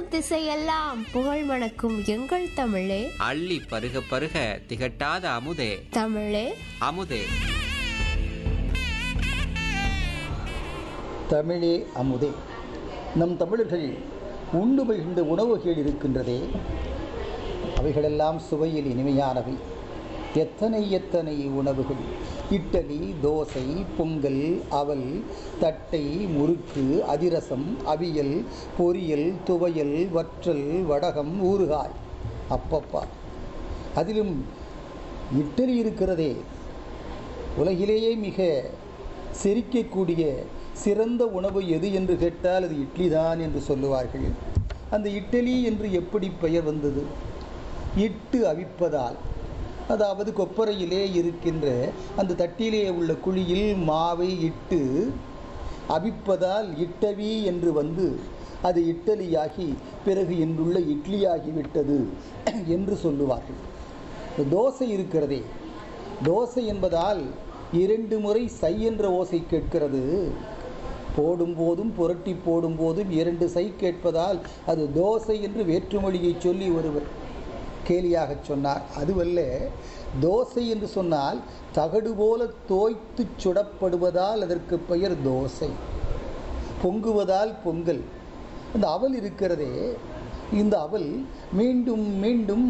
திசையெல்லாம் புகழ் மணக்கும் எங்கள் தமிழே அள்ளி பருக பருக திகட்டாத அமுதே தமிழே அமுதே தமிழே அமுதே நம் தமிழர்கள் உண்டு மகிழ்ந்த உணவுகள் இருக்கின்றதே அவைகளெல்லாம் சுவையில் இனிமையானவை எத்தனை எத்தனை உணவுகள் இட்டலி தோசை பொங்கல் அவல் தட்டை முறுக்கு அதிரசம் அவியல் பொரியல் துவையல் வற்றல் வடகம் ஊறுகாய் அப்பப்பா அதிலும் இட்டலி இருக்கிறதே உலகிலேயே மிக செரிக்கக்கூடிய சிறந்த உணவு எது என்று கேட்டால் அது இட்லி தான் என்று சொல்லுவார்கள் அந்த இட்லி என்று எப்படி பெயர் வந்தது இட்டு அவிப்பதால் அதாவது கொப்பரையிலே இருக்கின்ற அந்த தட்டிலே உள்ள குழியில் மாவை இட்டு அவிப்பதால் இட்டவி என்று வந்து அது இட்டலியாகி பிறகு இன்றுள்ள இட்லியாகிவிட்டது என்று சொல்லுவார்கள் இந்த தோசை இருக்கிறதே தோசை என்பதால் இரண்டு முறை சை என்ற ஓசை கேட்கிறது போடும்போதும் புரட்டி போடும்போதும் இரண்டு சை கேட்பதால் அது தோசை என்று வேற்றுமொழியை சொல்லி ஒருவர் கேலியாக சொன்னார் அதுவல்ல தோசை என்று சொன்னால் தகடு போல தோய்த்து சுடப்படுவதால் அதற்கு பெயர் தோசை பொங்குவதால் பொங்கல் இந்த அவல் இருக்கிறதே இந்த அவல் மீண்டும் மீண்டும்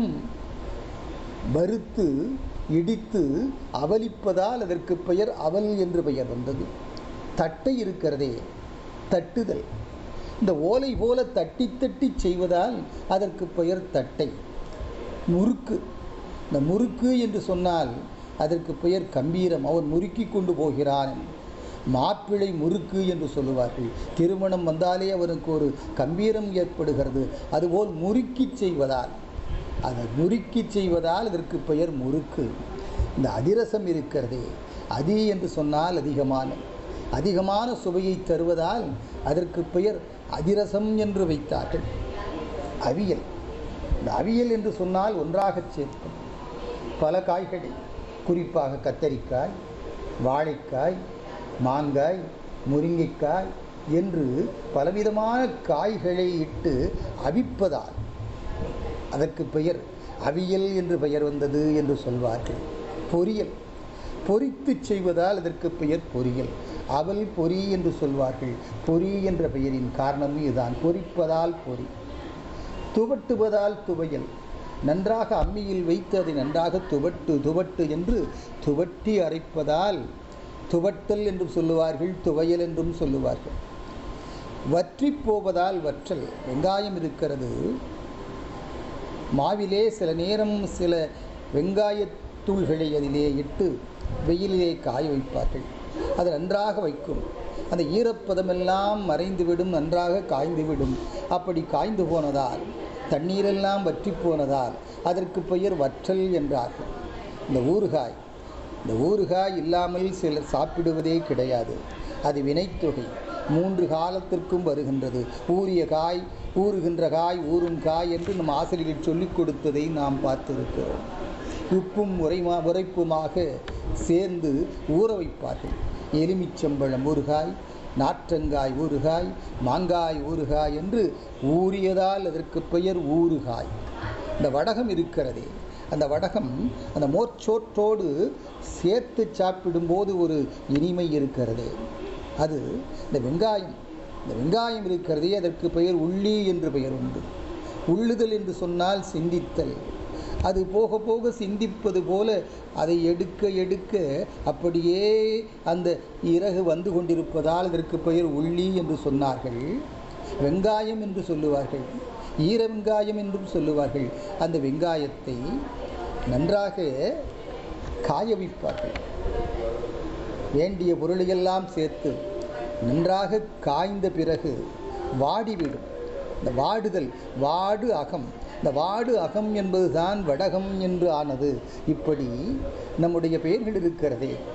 வறுத்து இடித்து அவலிப்பதால் அதற்கு பெயர் அவல் என்று பெயர் வந்தது தட்டை இருக்கிறதே தட்டுதல் இந்த ஓலை போல தட்டி தட்டி செய்வதால் அதற்கு பெயர் தட்டை முறுக்கு இந்த முறுக்கு என்று சொன்னால் அதற்கு பெயர் கம்பீரம் அவன் முறுக்கி கொண்டு போகிறான் மாப்பிள்ளை முறுக்கு என்று சொல்லுவார்கள் திருமணம் வந்தாலே அவனுக்கு ஒரு கம்பீரம் ஏற்படுகிறது அதுபோல் முறுக்கி செய்வதால் அதை முறுக்கி செய்வதால் அதற்கு பெயர் முறுக்கு இந்த அதிரசம் இருக்கிறதே அதி என்று சொன்னால் அதிகமான அதிகமான சுவையை தருவதால் அதற்கு பெயர் அதிரசம் என்று வைத்தார்கள் அவியல் இந்த அவியல் என்று சொன்னால் ஒன்றாகச் சேர்க்கும் பல காய்களை குறிப்பாக கத்தரிக்காய் வாழைக்காய் மாங்காய் முருங்கைக்காய் என்று பலவிதமான காய்களை இட்டு அவிப்பதால் அதற்கு பெயர் அவியல் என்று பெயர் வந்தது என்று சொல்வார்கள் பொரியல் பொரித்து செய்வதால் அதற்கு பெயர் பொரியல் அவல் பொரி என்று சொல்வார்கள் பொரி என்ற பெயரின் காரணமும் இதுதான் பொரிப்பதால் பொரி துவட்டுவதால் துவையல் நன்றாக அம்மியில் வைத்து அதை நன்றாக துவட்டு துவட்டு என்று துவட்டி அரைப்பதால் துவட்டல் என்றும் சொல்லுவார்கள் துவையல் என்றும் சொல்லுவார்கள் வற்றி போவதால் வற்றல் வெங்காயம் இருக்கிறது மாவிலே சில நேரம் சில வெங்காயத்தூள்களை அதிலே இட்டு வெயிலிலே காய வைப்பார்கள் அது நன்றாக வைக்கும் அந்த ஈரப்பதமெல்லாம் மறைந்துவிடும் நன்றாக காய்ந்துவிடும் அப்படி காய்ந்து போனதால் தண்ணீரெல்லாம் வற்றி போனதால் அதற்கு பெயர் வற்றல் என்றார்கள் இந்த ஊறுகாய் இந்த ஊறுகாய் இல்லாமல் சிலர் சாப்பிடுவதே கிடையாது அது வினைத்தொகை மூன்று காலத்திற்கும் வருகின்றது ஊறிய காய் ஊறுகின்ற காய் ஊறும் காய் என்று நம் ஆசிரியர்கள் சொல்லிக் கொடுத்ததை நாம் பார்த்திருக்கிறோம் உப்பும் உரைமா உரைப்புமாக சேர்ந்து ஊற வைப்பார்கள் எலுமிச்சம்பழம் ஊறுகாய் நாற்றங்காய் ஊறுகாய் மாங்காய் ஊறுகாய் என்று ஊறியதால் அதற்கு பெயர் ஊறுகாய் இந்த வடகம் இருக்கிறதே அந்த வடகம் அந்த மோர்ச்சோற்றோடு சேர்த்து சாப்பிடும்போது ஒரு இனிமை இருக்கிறதே அது இந்த வெங்காயம் இந்த வெங்காயம் இருக்கிறதே அதற்கு பெயர் உள்ளி என்று பெயர் உண்டு உள்ளுதல் என்று சொன்னால் சிந்தித்தல் அது போக போக சிந்திப்பது போல அதை எடுக்க எடுக்க அப்படியே அந்த இறகு வந்து கொண்டிருப்பதால் அதற்கு பெயர் உள்ளி என்று சொன்னார்கள் வெங்காயம் என்று சொல்லுவார்கள் ஈர வெங்காயம் என்றும் சொல்லுவார்கள் அந்த வெங்காயத்தை நன்றாக காய வைப்பார்கள் வேண்டிய பொருளையெல்லாம் சேர்த்து நன்றாக காய்ந்த பிறகு வாடிவிடும் இந்த வாடுதல் வாடு அகம் இந்த வாடு அகம் என்பதுதான் வடகம் என்று ஆனது இப்படி நம்முடைய பெயர்கள் இருக்கிறதே